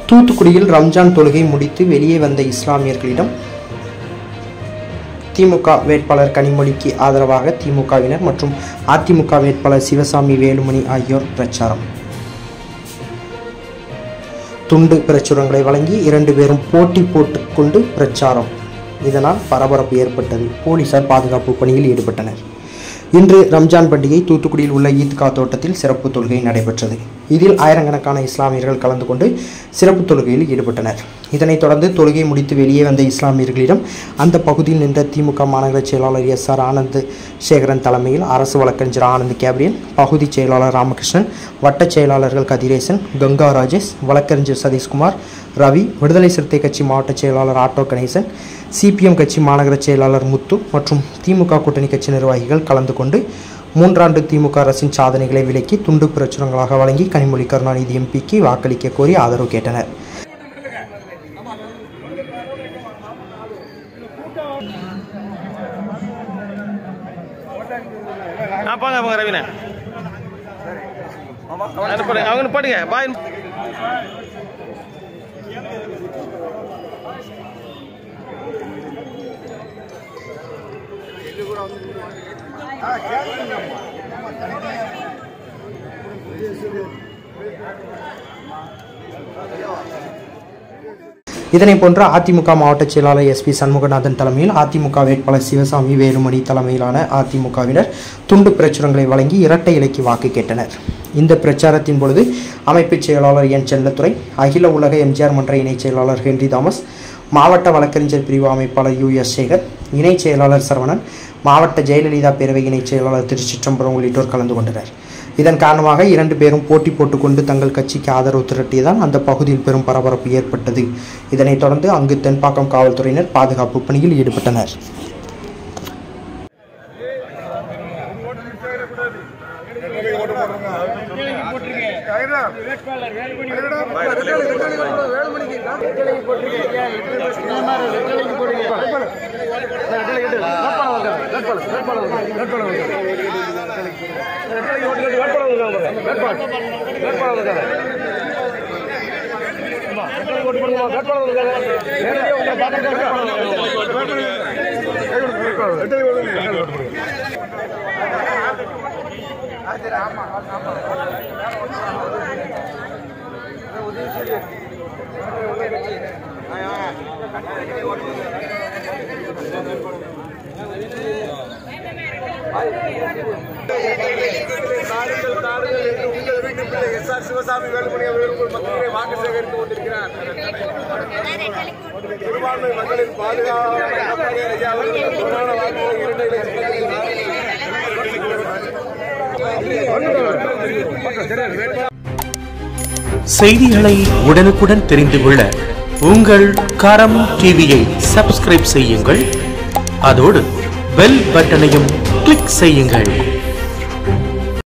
தூத்துக்குடியில் ரம்ஜான் தொழுகை முடித்து வெளியே வந்த இஸ்லாமியர்களிடம் திமுக வேட்பாளர் கனிமொழிக்கு ஆதரவாக திமுகவினர் மற்றும் அதிமுக வேட்பாளர் சிவசாமி வேலுமணி ஆகியோர் பிரச்சாரம் துண்டு பிரச்சுரங்களை வழங்கி இரண்டு பேரும் போட்டி போட்டுக்கொண்டு பிரச்சாரம் இதனால் பரபரப்பு ஏற்பட்டது போலீசார் பாதுகாப்பு பணியில் ஈடுபட்டனர் இன்று ரம்ஜான் பண்டிகை தூத்துக்குடியில் உள்ள ஈத்கா தோட்டத்தில் சிறப்பு தொழுகை நடைபெற்றது இதில் ஆயிரக்கணக்கான இஸ்லாமியர்கள் கலந்து கொண்டு சிறப்பு தொழுகையில் ஈடுபட்டனர் இதனைத் தொடர்ந்து தொழுகை முடித்து வெளியே வந்த இஸ்லாமியர்களிடம் அந்த பகுதியில் நின்ற திமுக மாநகர செயலாளர் எஸ் ஆர் ஆனந்த் சேகரன் தலைமையில் அரசு வழக்கறிஞர் ஆனந்த் கேப்ரியல் பகுதி செயலாளர் ராமகிருஷ்ணன் வட்டச் செயலாளர்கள் கதிரேசன் கங்கா ராஜேஷ் வழக்கறிஞர் சதீஷ்குமார் ரவி விடுதலை சிறுத்தை கட்சி மாவட்ட செயலாளர் ஆட்டோ கணேசன் சிபிஎம் கட்சி மாநகர செயலாளர் முத்து மற்றும் திமுக கூட்டணி கட்சி நிர்வாகிகள் கலந்து கொண்டு மூன்றாண்டு திமுக அரசின் சாதனைகளை விலக்கி துண்டு பிரச்சுரங்களாக வழங்கி கனிமொழி கருணாநிதி எம்பிக்கு வாக்களிக்க கோரி ஆதரவு கேட்டனர் ஆ போங்க போங்க ரவிண்ணே அனுப்புங்க அவங்க போடுங்க பாய் இதனை போன்று அதிமுக மாவட்ட செயலாளர் எஸ்பி சண்முகநாதன் தலைமையில் அதிமுக வேட்பாளர் சிவசாமி வேலுமணி தலைமையிலான அதிமுகவினர் துண்டு பிரச்சுரங்களை வழங்கி இரட்டை இலைக்கு வாக்கு கேட்டனர் இந்த பிரச்சாரத்தின் பொழுது அமைப்புச் செயலாளர் என் செல்லத்துறை அகில உலக எம்ஜிஆர் மன்ற இணைச் செயலாளர் ஹென்றி தாமஸ் மாவட்ட வழக்கறிஞர் பிரிவு அமைப்பாளர் யு எஸ் சேகர் இணைச் செயலாளர் சரவணன் மாவட்ட ஜெயலலிதா பேரவை இணைச் செயலாளர் திருச்சிற்றம்பலம் உள்ளிட்டோர் கலந்து கொண்டனர் இதன் காரணமாக இரண்டு பேரும் போட்டி போட்டுக்கொண்டு தங்கள் கட்சிக்கு ஆதரவு திரட்டியதால் அந்த பகுதியில் பெரும் பரபரப்பு ஏற்பட்டது இதனைத் தொடர்ந்து அங்கு தென்பாக்கம் காவல்துறையினர் பாதுகாப்பு பணியில் ஈடுபட்டனர் தாருங்கள் தாருங்கள் என்று உங்கள் வீட்டு பிள்ளை எஸ் ஆர் சிவசாமி வேலுமணி அவர்கள் உங்கள் மக்களிடையே வாக்கு சேகரித்துக் கொண்டிருக்கிறார் சிறுபான்மை மக்களின் பாதுகாப்பு ஐயா அவர்கள் பிரதான வாக்குகளை இரண்டு இலட்சம் செய்திகளை உடனுக்குடன் தெரிந்து கொள்ள உங்கள் கரம் டிவியை சப்ஸ்கிரைப் செய்யுங்கள் அதோடு பெல் பட்டனையும் கிளிக் செய்யுங்கள்